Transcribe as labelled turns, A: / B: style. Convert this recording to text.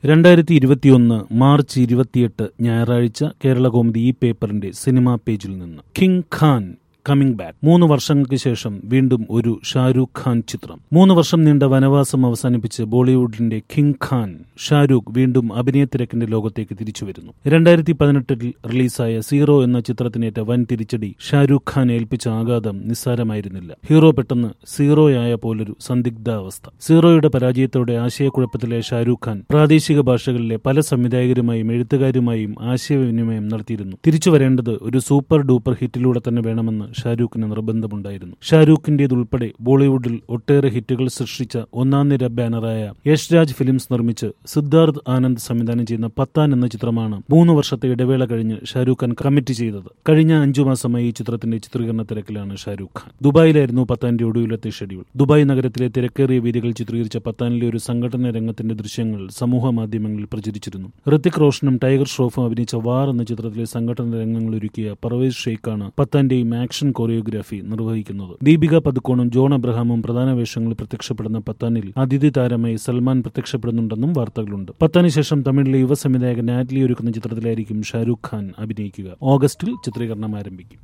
A: രണ്ടായിരത്തി ഇരുപത്തിയൊന്ന് മാർച്ച് ഇരുപത്തിയെട്ട് ഞായറാഴ്ച കേരള കോമഡി ഈ പേപ്പറിന്റെ സിനിമാ പേജിൽ നിന്ന് കിങ് ഖാൻ കമ്മിങ് ബാക്ക് മൂന്ന് വർഷങ്ങൾക്ക് ശേഷം വീണ്ടും ഒരു ഷാരൂഖ് ഖാൻ ചിത്രം മൂന്ന് വർഷം നീണ്ട വനവാസം അവസാനിപ്പിച്ച് ബോളിവുഡിന്റെ കിങ് ഖാൻ ഷാരൂഖ് വീണ്ടും അഭിനയ തിരക്കിന്റെ ലോകത്തേക്ക് തിരിച്ചു വരുന്നു രണ്ടായിരത്തി പതിനെട്ടിൽ റിലീസായ സീറോ എന്ന ചിത്രത്തിനേറ്റ വൻ തിരിച്ചടി ഷാരൂഖ് ഖാൻ ഏൽപ്പിച്ച ആഘാതം നിസ്സാരമായിരുന്നില്ല ഹീറോ പെട്ടെന്ന് സീറോയായ പോലൊരു സന്ദിഗ്ധാവസ്ഥ സീറോയുടെ പരാജയത്തോടെ ആശയക്കുഴപ്പത്തിലെ ഷാരൂഖ് ഖാൻ പ്രാദേശിക ഭാഷകളിലെ പല സംവിധായകരുമായും എഴുത്തുകാരുമായും ആശയവിനിമയം നടത്തിയിരുന്നു തിരിച്ചു വരേണ്ടത് ഒരു സൂപ്പർ ഡൂപ്പർ ഹിറ്റിലൂടെ തന്നെ വേണമെന്ന് ഷാരൂഖിന് നിർബന്ധമുണ്ടായിരുന്നു ഷാരൂഖിന്റേതുൾപ്പെടെ ബോളിവുഡിൽ ഒട്ടേറെ ഹിറ്റുകൾ സൃഷ്ടിച്ച ഒന്നാം നിര ബാനറായ യഷ് രാജ് ഫിലിംസ് നിർമ്മിച്ച് സിദ്ധാർത്ഥ് ആനന്ദ് സംവിധാനം ചെയ്യുന്ന പത്താൻ എന്ന ചിത്രമാണ് മൂന്ന് വർഷത്തെ ഇടവേള കഴിഞ്ഞ് ഷാരൂഖ് ഖാൻ കമ്മിറ്റ് ചെയ്തത് കഴിഞ്ഞ അഞ്ചു മാസമായി ഈ ചിത്രത്തിന്റെ ചിത്രീകരണ തിരക്കിലാണ് ഷാരൂഖ് ഖാൻ ദുബായിലായിരുന്നു പത്താന്റെ ഒടുവിലത്തെ ഷെഡ്യൂൾ ദുബായ് നഗരത്തിലെ തിരക്കേറിയ വീതികൾ ചിത്രീകരിച്ച പത്താനിലെ ഒരു സംഘടന രംഗത്തിന്റെ ദൃശ്യങ്ങൾ സമൂഹ മാധ്യമങ്ങളിൽ പ്രചരിച്ചിരുന്നു ഋത്തിക് റോഷനും ടൈഗർ ഷ്രോഫും അഭിനയിച്ച വാർ എന്ന ചിത്രത്തിലെ സംഘടന രംഗങ്ങൾ ഒരുക്കിയ പർവേസ് ഷെയ്ഖാണ് പത്താന്റെയും ആക്ഷൻ കൊറിയോഗ്രാഫി നിർവഹിക്കുന്നത് ദീപിക പതുക്കോണും ജോൺ അബ്രഹാമും പ്രധാന വേഷങ്ങളിൽ പ്രത്യക്ഷപ്പെടുന്ന പത്താനിൽ അതിഥി താരമായി സൽമാൻ പ്രത്യക്ഷപ്പെടുന്നുണ്ടെന്നും വാർത്തകളുണ്ട് പത്താന് ശേഷം തമിഴിലെ യുവ സംവിധായകൻ നാറ്റ്ലി ഒരുക്കുന്ന ചിത്രത്തിലായിരിക്കും ഷാരൂഖ് ഖാൻ അഭിനയിക്കുക ഓഗസ്റ്റിൽ ചിത്രീകരണം ആരംഭിക്കും